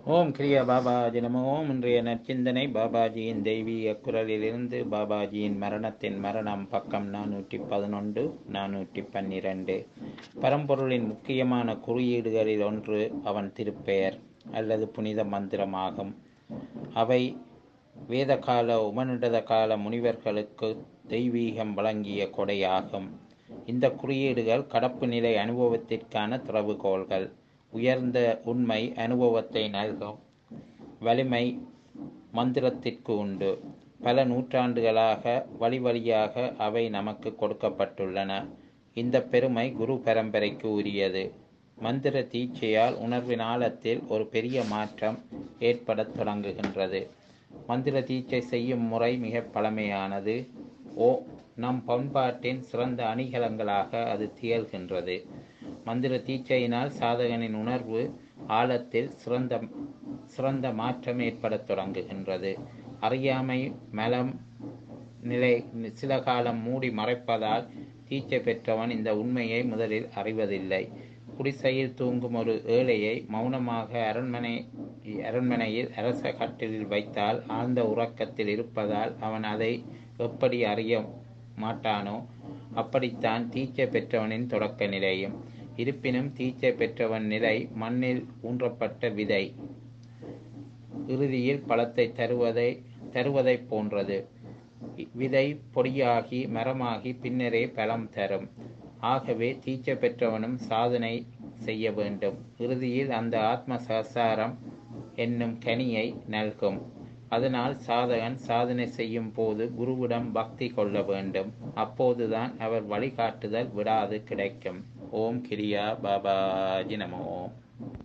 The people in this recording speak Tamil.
ஓம் கிரியா பாபாஜி நமோ ஓம் இன்றைய நற்சிந்தனை பாபாஜியின் தெய்வீக குரலிலிருந்து பாபாஜியின் மரணத்தின் மரணம் பக்கம் நானூற்றி பதினொன்று நானூற்றி பன்னிரண்டு பரம்பொருளின் முக்கியமான குறியீடுகளில் ஒன்று அவன் திருப்பெயர் அல்லது புனித மந்திரமாகும் அவை வேதகால உபநிடத கால முனிவர்களுக்கு தெய்வீகம் வழங்கிய கொடையாகும் இந்த குறியீடுகள் கடப்பு நிலை அனுபவத்திற்கான திறவுகோள்கள் உயர்ந்த உண்மை அனுபவத்தை நல்கும் வலிமை மந்திரத்திற்கு உண்டு பல நூற்றாண்டுகளாக வழி வழியாக அவை நமக்கு கொடுக்கப்பட்டுள்ளன இந்த பெருமை குரு பரம்பரைக்கு உரியது மந்திர தீட்சையால் உணர்வின் ஆழத்தில் ஒரு பெரிய மாற்றம் ஏற்படத் தொடங்குகின்றது மந்திர தீட்சை செய்யும் முறை மிக பழமையானது ஓ நம் பண்பாட்டின் சிறந்த அணிகலங்களாக அது திகழ்கின்றது மந்திர தீட்சையினால் சாதகனின் உணர்வு ஆழத்தில் சிறந்த சிறந்த மாற்றம் ஏற்படத் தொடங்குகின்றது அறியாமை மலம் நிலை சில காலம் மூடி மறைப்பதால் தீட்சை பெற்றவன் இந்த உண்மையை முதலில் அறிவதில்லை குடிசையில் தூங்கும் ஒரு ஏழையை மௌனமாக அரண்மனை அரண்மனையில் அரச கட்டிலில் வைத்தால் ஆழ்ந்த உறக்கத்தில் இருப்பதால் அவன் அதை எப்படி அறிய மாட்டானோ அப்படித்தான் தீட்சை பெற்றவனின் தொடக்க நிலையும் இருப்பினும் தீட்சை பெற்றவன் நிலை மண்ணில் ஊன்றப்பட்ட விதை இறுதியில் பழத்தை தருவதை தருவதை போன்றது விதை பொடியாகி மரமாகி பின்னரே பலம் தரும் ஆகவே தீட்சை பெற்றவனும் சாதனை செய்ய வேண்டும் இறுதியில் அந்த ஆத்ம சசாரம் என்னும் கனியை நல்கும் அதனால் சாதகன் சாதனை செய்யும் போது குருவிடம் பக்தி கொள்ள வேண்டும் அப்போதுதான் அவர் வழிகாட்டுதல் விடாது கிடைக்கும் ஓம் கிரியா பாபாஜி நமோ